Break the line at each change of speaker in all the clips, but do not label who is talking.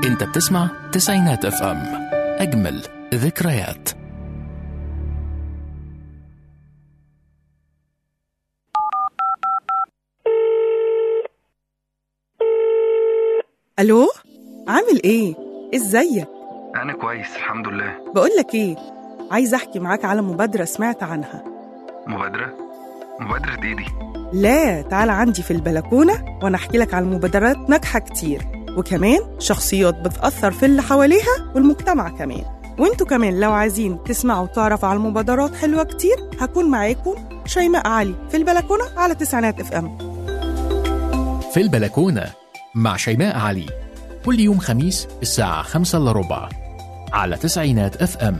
انت بتسمع تسعينات اف ام اجمل ذكريات
الو عامل ايه ازيك
أنا كويس الحمد لله
بقولك ايه عايز احكي معاك على مبادره سمعت عنها
مبادرة مبادرة إيه دي؟
لا تعال عندي في البلكونه وانا احكي لك على مبادرات ناجحه كتير وكمان شخصيات بتاثر في اللي حواليها والمجتمع كمان وانتوا كمان لو عايزين تسمعوا وتعرفوا على مبادرات حلوه كتير هكون معاكم شيماء علي في البلكونه على تسعينات اف ام
في البلكونة مع شيماء علي كل يوم خميس الساعة خمسة إلا ربع على تسعينات اف ام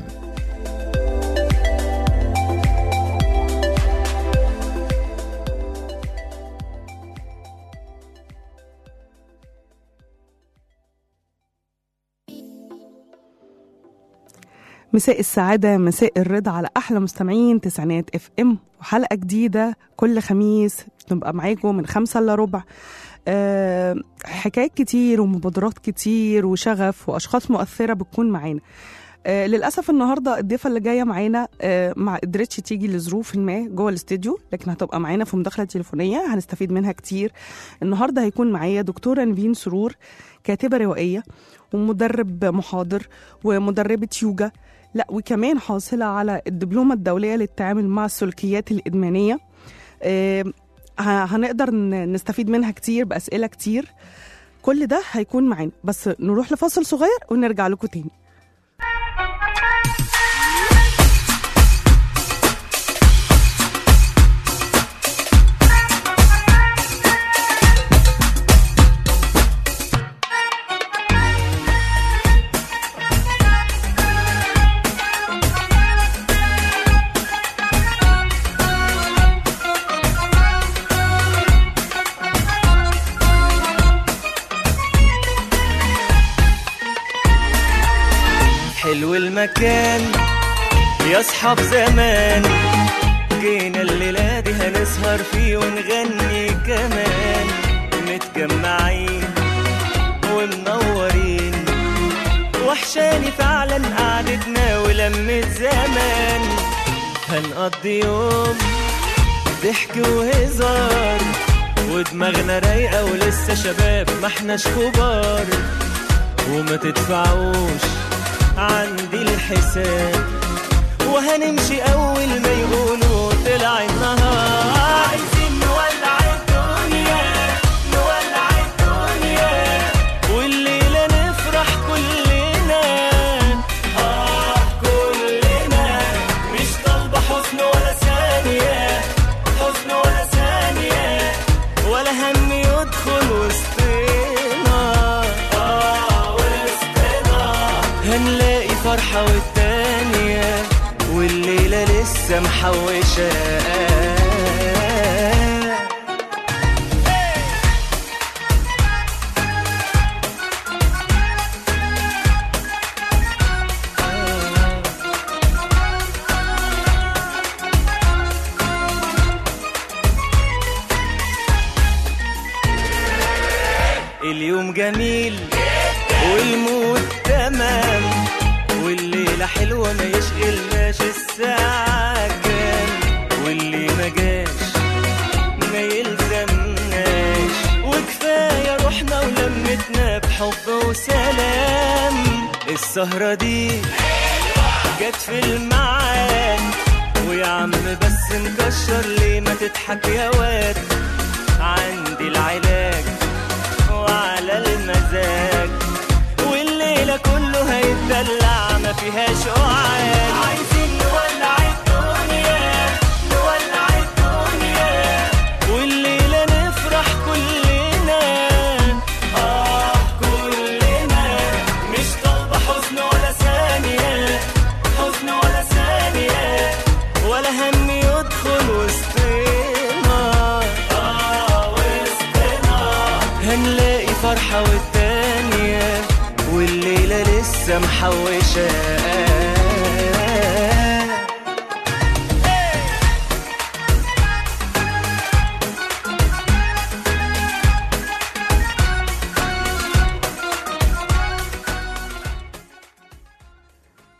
مساء السعادة مساء الرضا على أحلى مستمعين تسعينات اف ام وحلقة جديدة كل خميس نبقى معاكم من خمسة إلا ربع أه حكايات كتير ومبادرات كتير وشغف وأشخاص مؤثرة بتكون معانا أه للأسف النهاردة الضيفة اللي جاية معانا أه ما قدرتش تيجي لظروف ما جوه الاستديو لكن هتبقى معانا في مداخلة تليفونية هنستفيد منها كتير النهاردة هيكون معايا دكتورة نيفين سرور كاتبة روائية ومدرب محاضر ومدربة يوجا لا وكمان حاصلة على الدبلومة الدولية للتعامل مع السلوكيات الإدمانية آه، ه- هنقدر ن- نستفيد منها كتير بأسئلة كتير كل ده هيكون معانا بس نروح لفاصل صغير ونرجع لكم تاني
حلو المكان يا اصحاب زمان جينا الليلة دي هنسهر فيه ونغني كمان متجمعين ومنورين وحشاني فعلا قعدتنا ولمة زمان هنقضي يوم ضحك وهزار ودماغنا رايقة ولسه شباب ما احناش كبار وما تدفعوش عندي الحساب وهنمشي اول ما يقولوا طلع النهار عايزين نولع الدنيا نولع الدنيا والليله نفرح كلنا اه كلنا مش طالبه حزن ولا ثانيه حزن ولا ثانيه ولا هم يدخل وسطنا اه وسطنا هنلاقي فرحة والتانية والليلة لسه محوشة اليوم جميل والمود تمام والليلة حلوة ما يشغلناش الساعة كام واللي ما جاش ما يلزمناش وكفاية روحنا ولمتنا بحب وسلام السهرة دي جت في الميعاد ويا عم بس مكشر ليه ما تضحك يا واد عندي العلاج وعلى المزاج والليلة كله هيتدلع ما فيهاش قعاد عايزين نولع الدنيا نولع الدنيا والليلة نفرح كلنا آه كلنا مش طالبة حزن ولا ثانية حزن ولا ثانية ولا هم يدخل وسطنا آه وسطنا هنلاقي فرحة والتانية والليلة لسه محوشة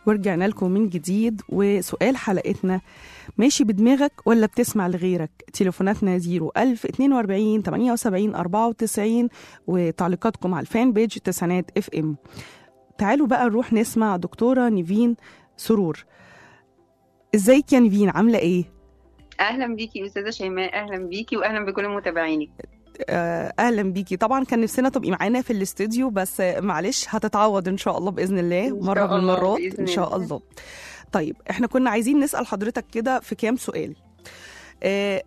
ورجعنا لكم من جديد وسؤال حلقتنا ماشي بدماغك ولا بتسمع لغيرك تليفوناتنا 01000 42 78 94 وتعليقاتكم على الفان بيج تسعينات اف ام تعالوا بقى نروح نسمع دكتورة نيفين سرور ازيك يا نيفين عاملة ايه؟
اهلا بيكي استاذه شيماء اهلا بيكي واهلا بكل متابعينك
آه، اهلا بيكي طبعا كان نفسنا تبقي معانا في الاستوديو بس آه، معلش هتتعوض ان شاء الله باذن الله
إن
مره
شاء
من
الله،
المرات
بإذن
ان شاء
الله.
الله طيب احنا كنا عايزين نسال حضرتك كده في كام سؤال آه،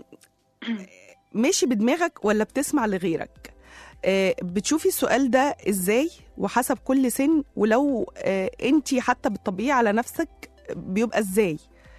ماشي بدماغك ولا بتسمع لغيرك آه، بتشوفي السؤال ده ازاي وحسب كل سن ولو انت حتى بتطبقيه على نفسك بيبقى ازاي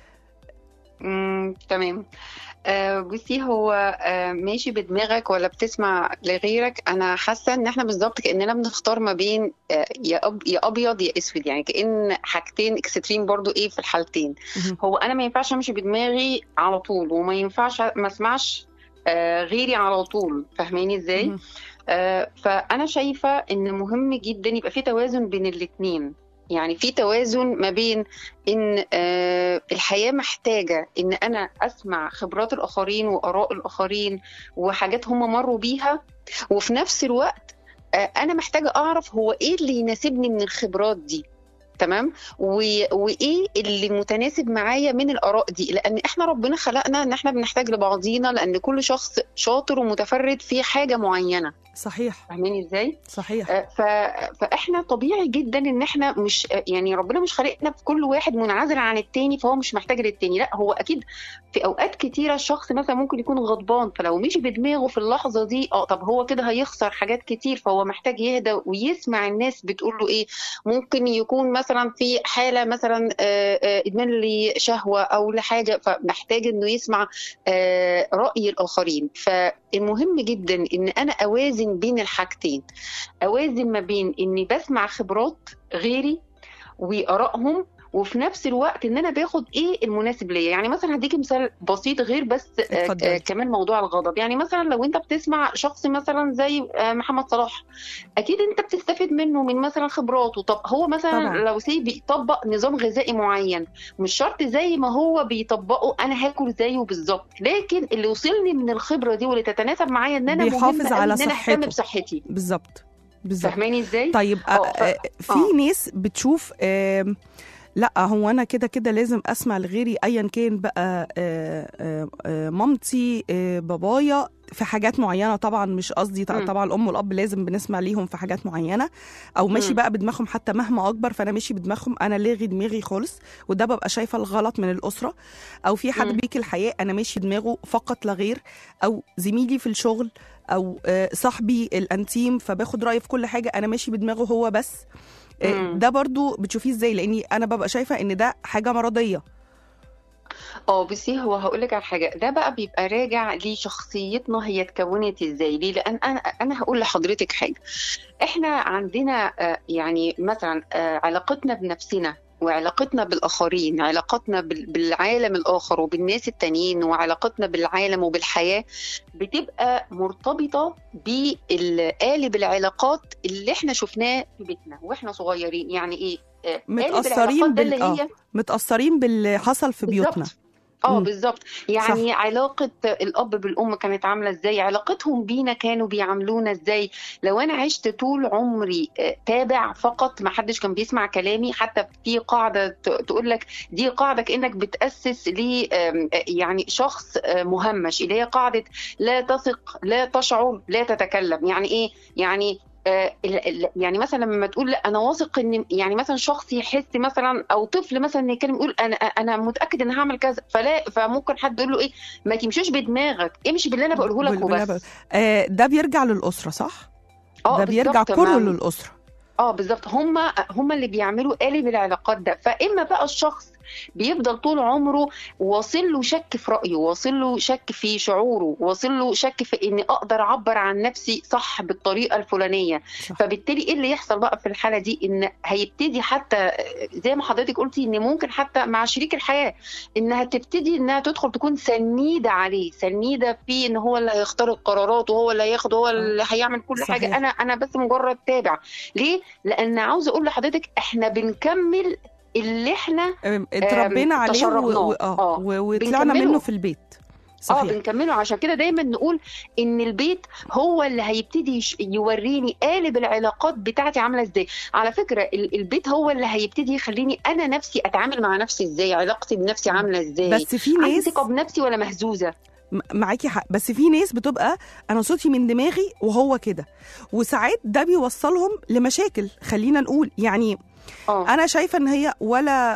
امم تمام آه بصي هو آه ماشي بدماغك ولا بتسمع لغيرك انا حاسه ان احنا بالظبط كاننا بنختار ما بين آه يا أب يا ابيض يا اسود يعني كان حاجتين اكستريم برضو ايه في الحالتين
مهم.
هو انا ما ينفعش امشي بدماغي على طول وما ينفعش ما اسمعش آه غيري على طول فاهماني ازاي
مهم.
آه، فأنا شايفة إن مهم جدا يبقى في توازن بين الاتنين يعني في توازن ما بين إن آه، الحياة محتاجة إن أنا أسمع خبرات الآخرين وآراء الآخرين وحاجات هم مروا بيها وفي نفس الوقت آه، أنا محتاجة أعرف هو إيه اللي يناسبني من الخبرات دي تمام و- وايه اللي متناسب معايا من الاراء دي لان احنا ربنا خلقنا ان احنا بنحتاج لبعضينا لان كل شخص شاطر ومتفرد في حاجه معينه
صحيح
فاهماني ازاي
صحيح
آه، ف... فاحنا طبيعي جدا ان احنا مش آه، يعني ربنا مش خلقنا في كل واحد منعزل عن التاني فهو مش محتاج للتاني لا هو اكيد في اوقات كتيره الشخص مثلا ممكن يكون غضبان فلو مشي بدماغه في اللحظه دي اه طب هو كده هيخسر حاجات كتير فهو محتاج يهدى ويسمع الناس بتقول له ايه ممكن يكون مثلا في حاله مثلا آه، آه، ادمان لشهوه او لحاجه فمحتاج انه يسمع آه، راي الاخرين فالمهم جدا ان انا اوازن بين الحاجتين اوازن ما بين اني بسمع خبرات غيري وارائهم وفي نفس الوقت ان انا باخد ايه المناسب ليا يعني مثلا هديكي مثال بسيط غير بس آه،
اتفضلي.
آه، كمان موضوع الغضب يعني مثلا لو انت بتسمع شخص مثلا زي آه، محمد صلاح اكيد انت بتستفيد منه من مثلا خبراته طب هو مثلا
طبعاً.
لو سي بيطبق نظام غذائي معين مش شرط زي ما هو بيطبقه انا هاكل زيه بالظبط لكن اللي وصلني من الخبره دي واللي تتناسب معايا ان انا
بيحافظ
مهم
على
أوي ان انا اهتم
صحته.
بصحتي
بالظبط بالظبط
فاهماني ازاي
طيب
آه،
آه،
ف-
آه، في
آه.
ناس بتشوف آم، لا هو انا كده كده لازم اسمع لغيري ايا كان بقى آه، آه، آه، مامتي آه، بابايا في حاجات معينه طبعا مش قصدي
مم.
طبعا الام والاب لازم بنسمع ليهم في حاجات معينه او ماشي
مم.
بقى بدماغهم حتى مهما اكبر فانا ماشي بدماغهم انا لاغي دماغي خالص وده ببقى شايفه الغلط من الاسره او في حد
مم.
بيك الحياه انا ماشي دماغه فقط لا غير او زميلي في الشغل او آه، صاحبي الانتيم فباخد رايه في كل حاجه انا ماشي بدماغه هو بس آه،
مم.
ده برضو بتشوفيه ازاي لاني انا ببقى شايفه ان ده حاجه مرضيه
اه بصي هو هقول لك على حاجه ده بقى بيبقى راجع لشخصيتنا هي اتكونت ازاي ليه لان انا انا هقول لحضرتك حاجه احنا عندنا آه، يعني مثلا آه، علاقتنا بنفسنا وعلاقتنا بالآخرين علاقتنا بال- بالعالم الآخر وبالناس التانيين وعلاقتنا بالعالم وبالحياة بتبقى مرتبطة بالقالب العلاقات اللي احنا شفناه في بيتنا واحنا صغيرين يعني ايه آه، قالب
متأثرين
العلاقات ده
بال-
اللي
آه.
هي
متاثرين باللي حصل في بيوتنا
بالظبط. اه
مم.
بالظبط يعني صح. علاقة الأب بالأم كانت عاملة ازاي علاقتهم بينا كانوا بيعاملونا ازاي لو أنا عشت طول عمري آه، تابع فقط ما حدش كان بيسمع كلامي حتى في قاعدة ت- تقول لك دي قاعدة كأنك بتأسس ل آم، آه، يعني شخص آه، مهمش اللي هي قاعدة لا تثق لا تشعر لا تتكلم يعني ايه يعني آه، ال- ال- يعني مثلا لما تقول لا انا واثق ان يعني مثلا شخص يحس مثلا او طفل مثلا يتكلم يقول انا انا متاكد ان هعمل كذا فلا فممكن حد يقول له ايه ما تمشيش بدماغك امشي باللي انا بقوله لك
بال- باللي أنا
وبس
آه ده بيرجع للاسره صح
اه
ده بيرجع
بالظبط،
كله
ما-
للاسره
اه بالظبط هم هم اللي بيعملوا قالب العلاقات ده فاما بقى الشخص بيفضل طول عمره واصل له شك في رايه واصل له شك في شعوره واصل له شك في اني اقدر اعبر عن نفسي صح بالطريقه الفلانيه
صح.
فبالتالي ايه اللي يحصل بقى في الحاله دي ان هيبتدي حتى زي ما حضرتك قلتي ان ممكن حتى مع شريك الحياه انها تبتدي انها تدخل تكون سنيده عليه سنيده في ان هو اللي هيختار القرارات وهو اللي هياخد هو اللي هيعمل كل
صحيح.
حاجه انا انا بس مجرد تابع ليه؟ لان عاوزه اقول لحضرتك احنا بنكمل اللي احنا
أم، اتربينا عليه و...
تشربناه.
و... آه.
آه.
و... وطلعنا
بنكمله.
منه في البيت
اه
صحيح
بنكمله عشان كده دايما نقول ان البيت هو اللي هيبتدي يش- يوريني قالب العلاقات بتاعتي عامله ازاي على فكره ال- البيت هو اللي هيبتدي يخليني انا نفسي اتعامل مع نفسي ازاي علاقتي بنفسي عامله ازاي
بس في
عندي
ناس
ثقه بنفسي ولا مهزوزه
م- معاكي حق بس في ناس بتبقى انا صوتي من دماغي وهو كده وساعات ده بيوصلهم لمشاكل خلينا نقول يعني
اه
انا شايفه ان هي ولا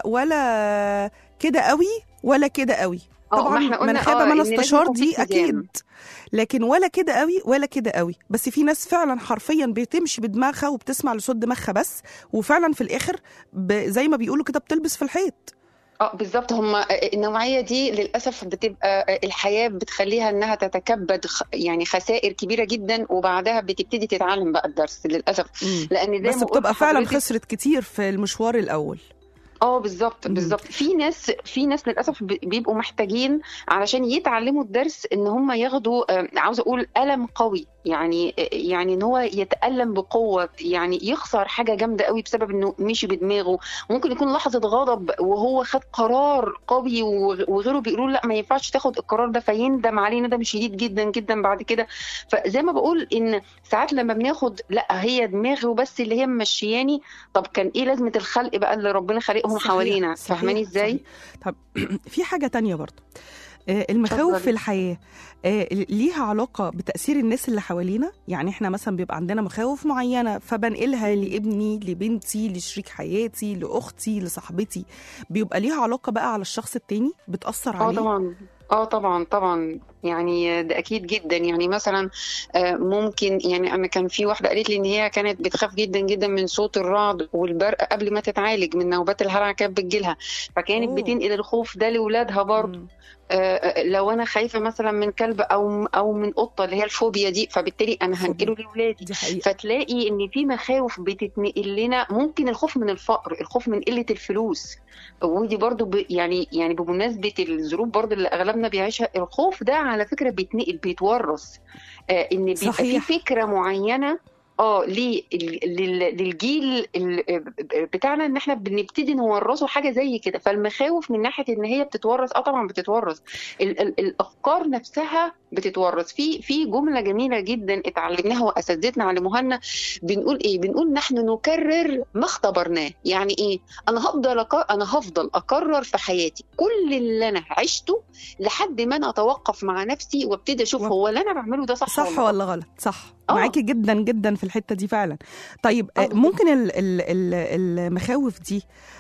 ولا كده قوي ولا كده قوي
آه،
طبعا
ما احنا قلنا
من خاب
آه،
من
إن لازم
استشار
يكون في
دي
اتزان.
اكيد لكن ولا كده قوي ولا كده قوي بس في ناس فعلا حرفيا بتمشي بدماغها وبتسمع لصوت دماغها بس وفعلا في الاخر ب... زي ما بيقولوا كده بتلبس في الحيط
اه بالظبط هم النوعيه دي للاسف بتبقى الحياه بتخليها انها تتكبد خ- يعني خسائر كبيره جدا وبعدها بتبتدي تتعلم بقى الدرس للاسف لان زي
بس
ما قلت
بتبقى فعلا
لحضرتك-
خسرت كتير في المشوار الاول
اه بالظبط
مم.
بالظبط في ناس في ناس للاسف ب- بيبقوا محتاجين علشان يتعلموا الدرس ان هم ياخدوا آه، عاوزه اقول الم قوي يعني يعني ان هو يتالم بقوه يعني يخسر حاجه جامده قوي بسبب انه مشي بدماغه ممكن يكون لحظه غضب وهو خد قرار قوي وغ- وغيره بيقولوا له لا ما ينفعش تاخد القرار ده فيندم عليه ندم شديد جدا جدا بعد كده فزي ما بقول ان ساعات لما بناخد لا هي دماغي وبس اللي هي ممشياني طب كان ايه لازمه الخلق بقى اللي ربنا خالقهم
صحيح،
حوالينا
صحيح،
فاهماني ازاي
صحيح. طب في حاجة تانية برضو آه، المخاوف
اتفضلي.
في الحياة آه، ليها علاقة بتأثير الناس اللي حوالينا يعني احنا مثلا بيبقى عندنا مخاوف معينة فبنقلها لابني لبنتي لشريك حياتي لأختي لصاحبتي بيبقى ليها علاقة بقى على الشخص التاني بتأثر
اه
عليه
طبعا اه طبعا طبعا يعني ده اكيد جدا يعني مثلا آه، ممكن يعني انا كان في واحده قالت لي ان هي كانت بتخاف جدا جدا من صوت الرعد والبرق قبل ما تتعالج من نوبات الهلع كانت بتجيلها فكانت
أوه.
بتنقل الخوف ده لاولادها برضه
مم.
آه، لو انا خايفه مثلا من كلب او او من قطه اللي هي الفوبيا دي فبالتالي انا
فوبيا.
هنقله لاولادي
دي حقيقة
فتلاقي ان في مخاوف بتتنقل لنا ممكن الخوف من الفقر الخوف من قله الفلوس ودي برضو ب يعني يعني بمناسبه الظروف برضو اللي اغلبنا بيعيشها الخوف ده على فكره بيتنقل بيتورث آه ان بيبقى في
صحيح.
فكره معينه اه ليه ال- لل- للجيل ال- بتاعنا ان احنا بنبتدي نورثه حاجه زي كده فالمخاوف من ناحيه ان هي بتتورث اه طبعا بتتورث ال ال الافكار نفسها بتتورث في في جمله جميله جدا اتعلمناها واساتذتنا علموها لنا بنقول ايه بنقول نحن نكرر ما اختبرناه يعني ايه انا هفضل أك... انا هفضل اكرر في حياتي كل اللي انا عشته لحد ما انا اتوقف مع نفسي وابتدي اشوف
و-
هو اللي انا بعمله ده صح,
صح
ولا
ولا غلط صح
آه.
معاكي جدا جدا في الحتة دي فعلا طيب آه،
آه.
ممكن ال- ال- ال- المخاوف دي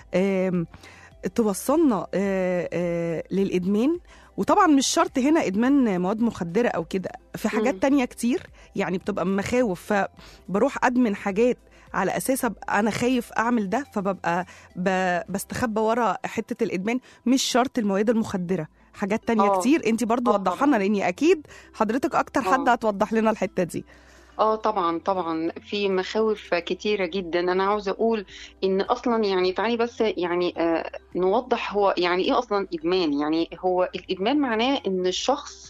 آم، توصلنا آه، آه، للإدمان وطبعا مش شرط هنا إدمان مواد مخدرة أو كده في حاجات
مم.
تانية كتير يعني بتبقى مخاوف فبروح أدمن حاجات على أساس أبقى أنا خايف أعمل ده فببقى ب- بستخبى ورا حتة الإدمان مش شرط المواد المخدرة حاجات تانية
آه.
كتير انت برضو
آه
وضحها لنا لاني اكيد حضرتك اكتر حد
آه.
هتوضح لنا الحته دي
اه طبعا طبعا في مخاوف كتيرة جدا انا عاوزة اقول ان اصلا يعني تعالي بس يعني آه نوضح هو يعني ايه اصلا ادمان يعني هو الادمان معناه ان الشخص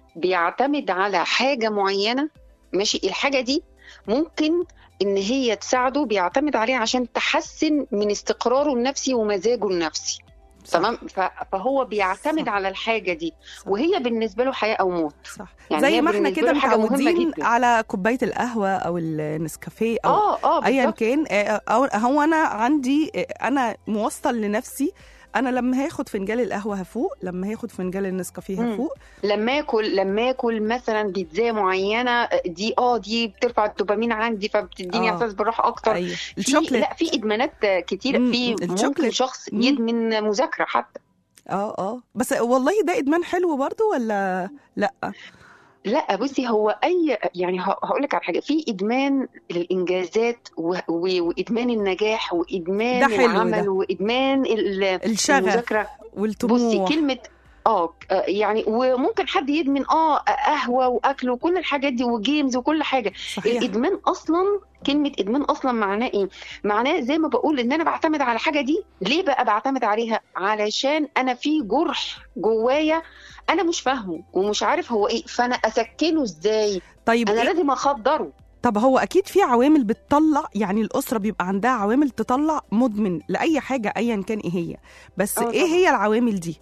بيعتمد على حاجة معينة ماشي الحاجة دي ممكن ان هي تساعده بيعتمد عليها عشان تحسن من استقراره النفسي ومزاجه النفسي
صح.
تمام ف- فهو بيعتمد
صح.
على الحاجة دي
صح.
وهي بالنسبة له حياة او موت
صح
يعني
زي
هي
ما احنا
بالنسبة
كده
له حاجة مهمة
متعودين
جدا.
على كوبايه القهوه او النسكافيه او
اه اه
ايا
بالظبط.
كان آه، أو هو انا عندي آه، انا موصل لنفسي انا لما هاخد فنجان القهوه هفوق لما هاخد فنجان النسكافيه
مم.
هفوق
لما اكل لما اكل مثلا بيتزا معينه دي اه دي بترفع الدوبامين عندي فبتديني
آه.
احساس بالراحه اكتر
ايوه
في
الشوكليت
لا في ادمانات كتير
مم،
في ممكن
الشوكليت.
شخص
مم.
يدمن مذاكره حتى
اه اه بس والله ده ادمان حلو برضو ولا لا
لا بصي هو اي يعني هقول لك على حاجه في ادمان الانجازات و... و... وادمان النجاح وادمان
ده حلو
العمل
ده.
وادمان ال-
الشغف
المذاكره بصي
والطموح
كلمة اه آه، يعني وممكن حد يدمن اه قهوة واكل وكل الحاجات دي وجيمز وكل حاجة
صحيح
الادمان اصلا كلمة ادمان اصلا معناه ايه؟ معناه زي ما بقول ان انا بعتمد على حاجة دي ليه بقى بعتمد عليها؟ علشان انا في جرح جوايا انا مش فاهمه ومش عارف هو ايه فانا اسكنه ازاي؟
طيب
انا
إيه؟
لازم اخدره
طب هو اكيد في عوامل بتطلع يعني الاسره بيبقى عندها عوامل تطلع مدمن لاي حاجه ايا كان ايه هي بس
آه
ايه
طبعاً.
هي العوامل دي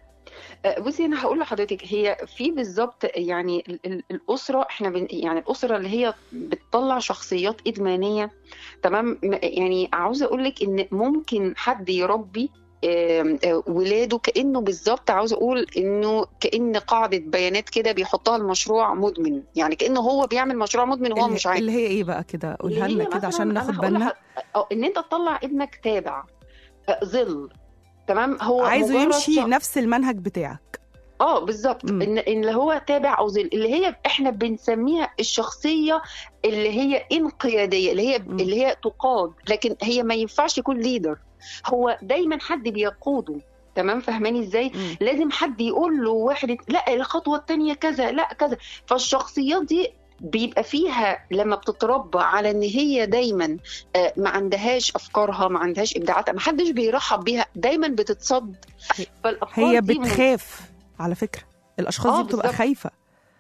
آه، بصي انا هقول لحضرتك هي في بالظبط يعني ال- ال- الاسره احنا بن يعني الاسره اللي هي بتطلع شخصيات ادمانيه تمام م- يعني عاوزه اقول لك ان ممكن حد يربي آم، آه، ولاده كانه بالظبط عاوزه اقول انه كان قاعده بيانات كده بيحطها المشروع مدمن يعني كانه هو بيعمل مشروع مدمن وهو
اللي,
مش عارف
اللي هي ايه بقى كده قولها
اللي
لنا
هي
كده
مثلاً
عشان
أنا
ناخد
هقول
بالنا
لح- أو ان انت تطلع ابنك تابع آه، ظل تمام هو
عايزه
مجرد
يمشي
ش-
نفس المنهج بتاعك
اه بالظبط
مم.
ان ان اللي هو تابع او ظل اللي هي احنا بنسميها الشخصيه اللي هي انقياديه اللي هي
مم.
اللي هي تقاد لكن هي ما ينفعش يكون ليدر هو دايما حد بيقوده تمام فهماني ازاي
مم.
لازم حد يقول له واحد لا الخطوه الثانيه كذا لا كذا فالشخصيات دي بيبقى فيها لما بتتربى على ان هي دايما آه، ما عندهاش افكارها ما عندهاش ابداعاتها ما حدش بيرحب بيها دايما بتتصد فالافكار
هي
دي
بتخاف على فكره الاشخاص
آه،
دي بتبقى
بالظبط.
خايفه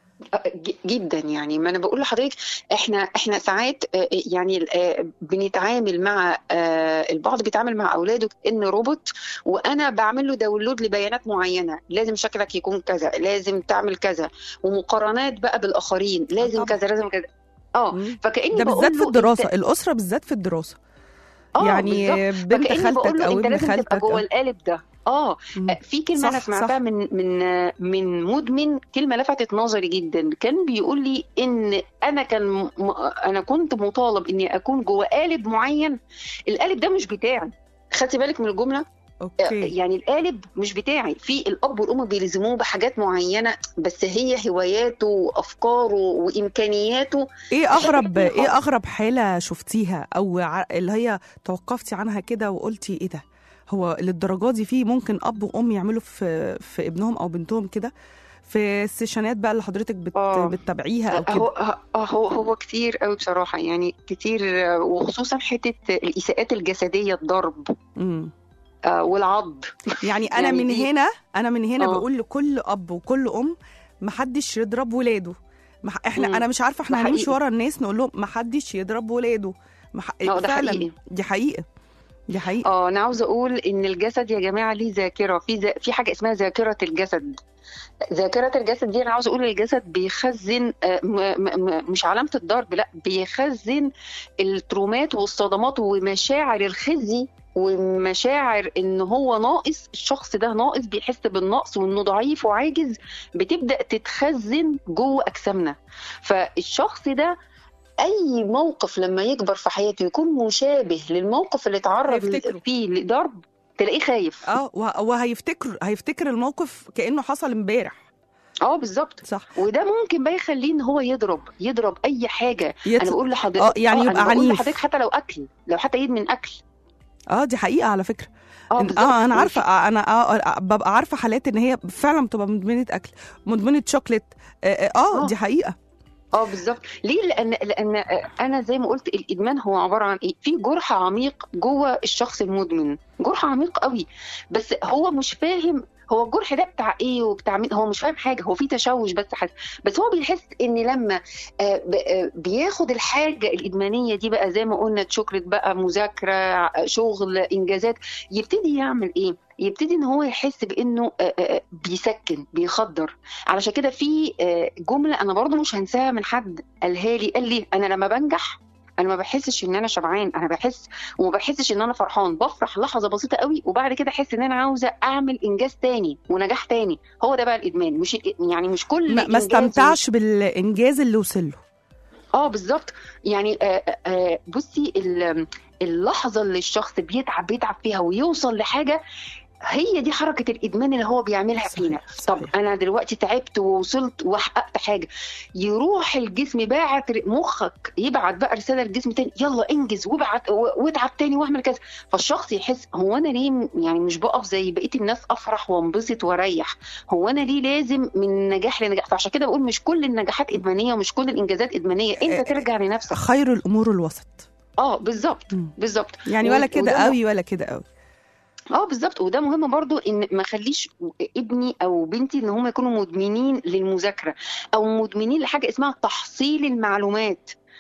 ج- جدا يعني ما انا بقول لحضرتك احنا احنا ساعات آه، يعني آه، بنتعامل مع آه، البعض بيتعامل مع اولاده كان روبوت وانا بعمل له داونلود لبيانات معينه لازم شكلك يكون كذا لازم تعمل كذا ومقارنات بقى بالاخرين لازم
طبعا.
كذا لازم كذا اه
مم.
فكاني
ده
بقول
بالذات في
له
الدراسه
انت-
الاسره بالذات في الدراسه
آه
يعني
بالظبط.
بنت
فكأني بقول
خالتك
له
او
انت
ابن
لازم تبقى
خالتك
جوه
أو-
القالب ده اه
مم.
في كلمة أنا
صح،
سمعتها
صح.
من من من مدمن كلمة لفتت نظري جدا كان بيقول لي إن أنا كان م... أنا كنت مطالب إني أكون جوه قالب معين القالب ده مش بتاعي خدتي بالك من الجملة؟
اوكي
يعني القالب مش بتاعي في الأب والأم بيلزموه بحاجات معينة بس هي هواياته وأفكاره وإمكانياته
ايه اغرب
حاجة
ايه اغرب حاله شفتيها او ع- اللي هي توقفتي عنها كده وقلتي ايه ده هو للدرجه دي في ممكن اب وام يعملوا في في ابنهم او بنتهم كده في السيشنات بقى اللي حضرتك بت
آه.
بتتابعيها او
هو
كده
هو هو هو كتير قوي بصراحة يعني كتير وخصوصا حتة الإساءات الجسدية الضرب
مم.
آه، والعض
يعني انا
يعني
من
دي-
هنا انا من هنا
آه.
بقول لكل اب وكل ام محدش يضرب ولاده مح... احنا
مم.
انا مش عارفه احنا
ده
هنمشي
حقيقي.
ورا الناس نقول لهم محدش يضرب ولاده مح...
آه، ده
فعلا
حقيقي.
دي حقيقه دي حقيقه
اه انا عاوزه اقول ان الجسد يا جماعه ليه ذاكره في ذا... في حاجه اسمها ذاكره الجسد ذاكره الجسد دي انا عاوزه اقول الجسد بيخزن آه، م... م... م... مش علامه الضرب لا بيخزن الترومات والصدمات ومشاعر الخزي ومشاعر ان هو ناقص الشخص ده ناقص بيحس بالنقص وانه ضعيف وعاجز بتبدا تتخزن جوه اجسامنا فالشخص ده اي موقف لما يكبر في حياته يكون مشابه للموقف اللي اتعرض
هيفتكره.
فيه لضرب تلاقيه خايف
اه وه- وهيفتكر هيفتكر الموقف كانه حصل امبارح
اه بالظبط
صح
وده ممكن بقى يخليه ان هو يضرب يضرب اي حاجه
يت...
انا بقول لحضرتك
اه يعني يبقى
أنا بقول
عنيف.
لحضرتك حتى لو اكل لو حتى يدمن اكل
اه دي حقيقه على فكره
اه
إن-
بالظبط
اه انا
وفي-
عارفه آه انا آه آه، ببقى عارفه حالات ان هي فعلا بتبقى مدمنه اكل مدمنه شوكليت اه, آه, آه
آه.
دي حقيقه
اه بالظبط ليه لان لان انا زي ما قلت الادمان هو عباره عن ايه في جرح عميق جوه الشخص المدمن جرح عميق قوي بس هو مش فاهم هو الجرح ده بتاع ايه وبتاع مين هو مش فاهم حاجه هو في تشوش بس حاجة. بس هو بيحس ان لما آه، ب- آه، بياخد الحاجه الادمانيه دي بقى زي ما قلنا شكرة بقى مذاكره ع- شغل انجازات يبتدي يعمل ايه يبتدي ان هو يحس بانه آه، آه، بيسكن بيخدر علشان كده في آه، جمله انا برضو مش هنساها من حد قالها لي قال لي انا لما بنجح انا ما بحسش ان انا شبعان انا بحس وما بحسش ان انا فرحان بفرح لحظه بسيطه قوي وبعد كده احس ان انا عاوزه اعمل انجاز تاني ونجاح تاني هو ده بقى الادمان مش يعني مش كل
ما, ما
إنجاز
استمتعش بالانجاز اللي وصل له
اه بالظبط يعني آه آه بصي ال- اللحظه اللي الشخص بيتعب بيتعب فيها ويوصل لحاجه هي دي حركه الادمان اللي هو بيعملها
صحيح،
فينا
صحيح.
طب انا دلوقتي تعبت ووصلت وحققت حاجه يروح الجسم باعت مخك يبعت بقى رساله للجسم تاني يلا انجز وابعت و- واتعب تاني واعمل كذا فالشخص يحس هو انا ليه م- يعني مش بقف زي بقيه الناس افرح وانبسط واريح هو انا ليه لازم من نجاح لنجاح فعشان كده بقول مش كل النجاحات ادمانيه ومش كل الانجازات ادمانيه
آه،
انت ترجع لنفسك
خير الامور الوسط
اه بالظبط
مم.
بالظبط
يعني
و-
ولا كده
وده م-
قوي ولا كده قوي
اه بالظبط وده مهم برضو ان ما اخليش ابني او بنتي ان هم يكونوا مدمنين للمذاكره او مدمنين لحاجه اسمها تحصيل المعلومات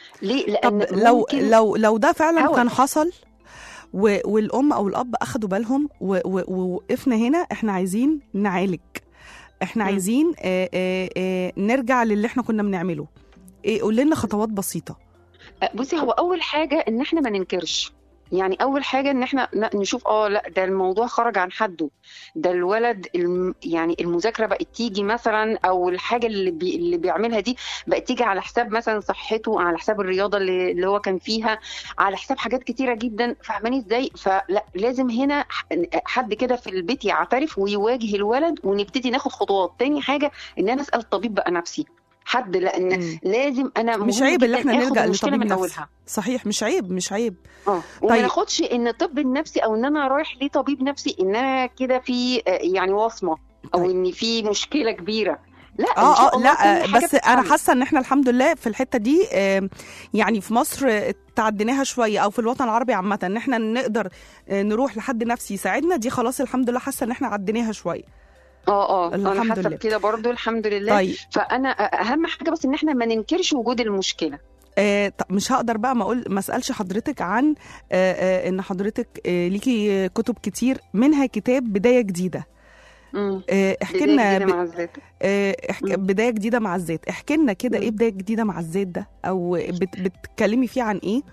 ليه
طب
لان
لو
ممكن
لو لو ده فعلا
هوس.
كان حصل و- والام او الاب اخدوا بالهم و- و- ووقفنا هنا احنا عايزين نعالج احنا
مم.
عايزين آه، آه، آه، نرجع للي احنا كنا بنعمله ايه قول لنا خطوات بسيطه
بصي هو اول حاجه ان احنا ما ننكرش يعني اول حاجه ان احنا لا نشوف اه لا ده الموضوع خرج عن حده ده الولد الم يعني المذاكره بقت تيجي مثلا او الحاجه اللي بي اللي بيعملها دي بقت تيجي على حساب مثلا صحته على حساب الرياضه اللي, اللي هو كان فيها على حساب حاجات كتيره جدا فاهماني ازاي فلا لازم هنا ح- حد كده في البيت يعترف ويواجه الولد ونبتدي ناخد خطوات تاني حاجه ان انا اسال طبيب بقى نفسي حد لان
مم.
لازم انا
مش
مهم
عيب اللي
جداً
احنا
آخد
نلجا
المشكلة
لطبيب
من
نفسي
اولها
صحيح مش عيب مش عيب
اه وما
طيب.
ناخدش ان الطب النفسي او ان انا رايح لطبيب نفسي ان انا كده في آه، يعني وصمه او
طيب.
ان في مشكله كبيره لا إن
اه
شاء
اه
الله
لا
كل
آه،
حاجة
بس انا
بتتحل.
حاسه ان احنا الحمد لله في الحته دي آه، يعني في مصر آه، تعديناها شويه او في الوطن العربي عامه ان احنا نقدر آه، نروح لحد نفسي يساعدنا دي خلاص الحمد لله حاسه ان احنا عديناها شويه
اه اه
الحمد
انا حاسه
لله.
بكده برضو الحمد لله
طيب
فانا آه، اهم حاجه بس ان احنا ما ننكرش وجود المشكله
آه طب مش هقدر بقى ما اقول ما اسالش حضرتك عن آه آه ان حضرتك آه ليكي كتب كتير منها كتاب بدايه جديده
امم
آه احكي
بداية
لنا
جديدة
ب-
مع الذات
آه احكي
مم.
بدايه جديده مع الذات احكي لنا كده
مم.
ايه بدايه جديده مع الذات ده او بت بتتكلمي فيه عن ايه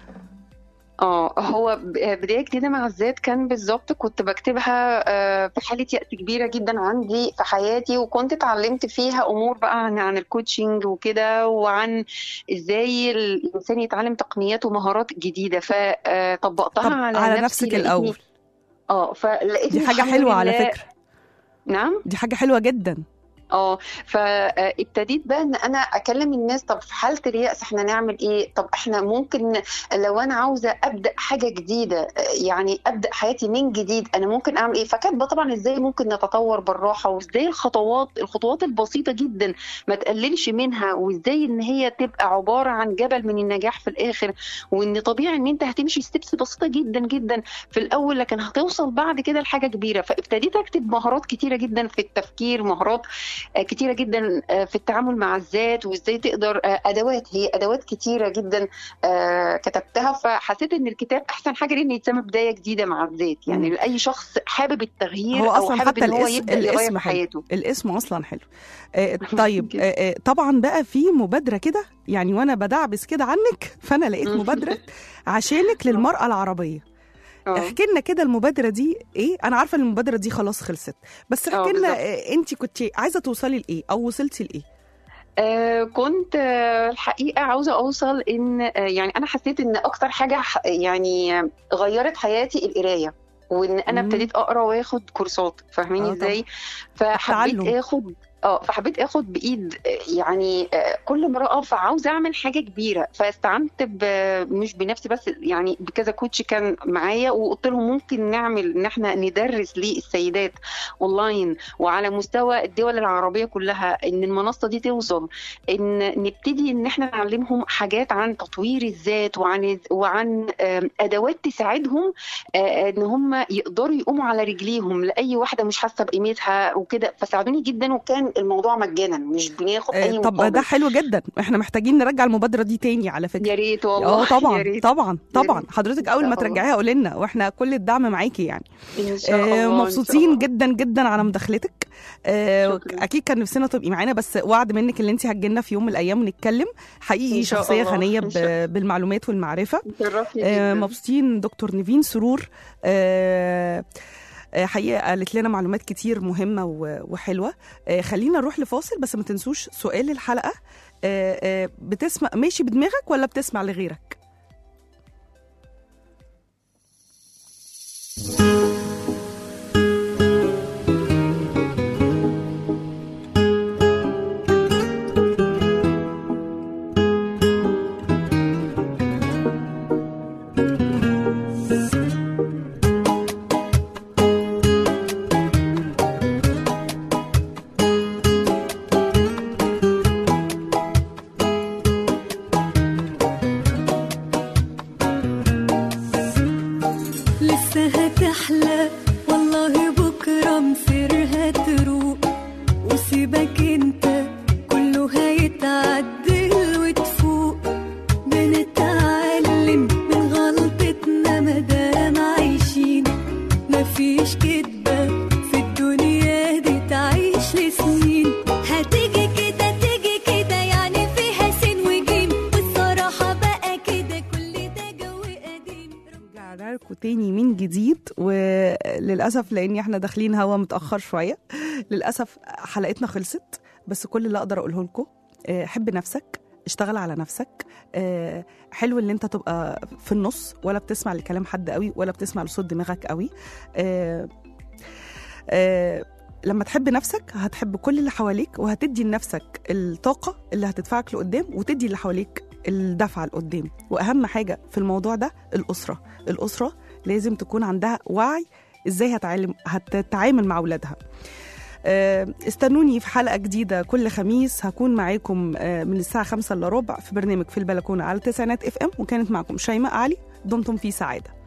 اه هو ب- بداية جديدة مع الذات كان بالظبط كنت بكتبها آه، في حالة يأس كبيرة جدا عندي في حياتي وكنت اتعلمت فيها أمور بقى عن عن الكوتشنج وكده وعن ازاي الإنسان يتعلم تقنيات ومهارات جديدة فطبقتها
طب
على,
على
نفسي
نفسك
لقيتني-
الاول
اه فلقيتني
دي حاجه
الحمد
حلوه على
لله-
فكره
نعم
دي حاجه حلوه جدا
اه فابتديت بقى ان انا اكلم الناس طب في حاله اليأس احنا نعمل ايه طب احنا ممكن لو انا عاوزه ابدا حاجه جديده آه، يعني ابدا حياتي من جديد انا ممكن اعمل ايه فكاتبه طبعا ازاي ممكن نتطور بالراحه وازاي الخطوات الخطوات البسيطه جدا ما تقللش منها وازاي ان هي تبقى عباره عن جبل من النجاح في الاخر وان طبيعي ان انت هتمشي ستيبس بسيطه جدا جدا في الاول لكن هتوصل بعد كده لحاجه كبيره فابتديت اكتب مهارات كتيره جدا في التفكير مهارات آه، كتيره جدا آه، في التعامل مع الذات وازاي تقدر آه، ادوات هي ادوات كتيره جدا آه، كتبتها فحسيت ان الكتاب احسن حاجه لان يتسمى بدايه جديده مع الذات يعني
مم.
لاي شخص حابب التغيير
هو
او
اصلا
حابب
حتى
ان هو
الاسم
يبدا يغير
الاسم
في
حلو
حياته
الاسم اصلا حلو آه طيب آه آه، طبعا بقى في مبادره كده يعني وانا بدعبس كده عنك فانا لقيت
مم.
مبادره عشانك للمراه العربيه
آه.
احكي لنا كده المبادره دي ايه انا عارفه ان المبادره دي خلاص خلصت بس
آه،
احكي لنا
بالظبط.
آه انت كنت عايزه توصلي لايه او وصلتي لايه
آه كنت آه الحقيقة عاوزة أوصل إن آه يعني أنا حسيت إن أكتر حاجة ح- يعني آه، غيرت حياتي القراية وإن أنا
مم.
ابتديت أقرأ وآخد كورسات فاهميني
آه
إزاي فحبيت
التعلم.
آخد اه فحبيت اخد بايد آه، يعني آه، كل امراه فعاوزه اعمل حاجه كبيره فاستعنت ب- مش بنفسي بس يعني بكذا كوتش كان معايا وقلت لهم ممكن نعمل ان احنا ندرس للسيدات اونلاين وعلى مستوى الدول العربيه كلها ان المنصه دي توصل ان نبتدي ان احنا نعلمهم حاجات عن تطوير الذات وعن وعن آم، ادوات تساعدهم آه، ان هم يقدروا يقوموا على رجليهم لاي واحده مش حاسه بقيمتها وكده فساعدوني جدا وكان الموضوع مجانا مش بناخد اي
آه طب
مقابل
ده حلو جدا احنا محتاجين نرجع المبادره دي تاني على فكره
يا ريت والله
اه
يا
طبعا
ريت
طبعا طبعا
ريت.
حضرتك
إن
اول
شاء
ما
الله.
ترجعيها قولي لنا واحنا كل الدعم معاكي يعني
ان شاء الله
آه،
إن شاء
مبسوطين
الله.
جدا جدا على مداخلتك آه،
شكراً.
اكيد كان نفسنا تبقي معانا بس وعد منك اللي انت هتجيلنا في يوم من الايام ونتكلم حقيقي
إن شاء
شخصيه
الله.
غنيه
إن شاء
ب- بالمعلومات والمعرفه
شرفني
آه،
جدا
مبسوطين دكتور نيفين سرور آه، آه، حقيقه قالت لنا معلومات كتير مهمه و- وحلوه آه، خلينا نروح لفاصل بس ما تنسوش سؤال الحلقه آه، آه، بتسمع ماشي بدماغك ولا بتسمع لغيرك لكم تاني من جديد وللاسف لاني احنا داخلين هوا متاخر شويه للاسف حلقتنا خلصت بس كل اللي اقدر اقوله لكم آه، حب نفسك اشتغل على نفسك آه، حلو ان انت تبقى في النص ولا بتسمع لكلام حد قوي ولا بتسمع لصوت دماغك قوي آه، آه، لما تحب نفسك هتحب كل اللي حواليك وهتدي لنفسك الطاقة اللي هتدفعك لقدام وتدي اللي حواليك الدفعة لقدام وأهم حاجة في الموضوع ده الأسرة الأسرة لازم تكون عندها وعي ازاي هتعلم هتتعامل مع أولادها آه، استنوني في حلقة جديدة كل خميس هكون معاكم آه، من الساعة خمسة إلا ربع في برنامج في البلكونة على تسعينات اف ام وكانت معكم شيماء علي دمتم في سعادة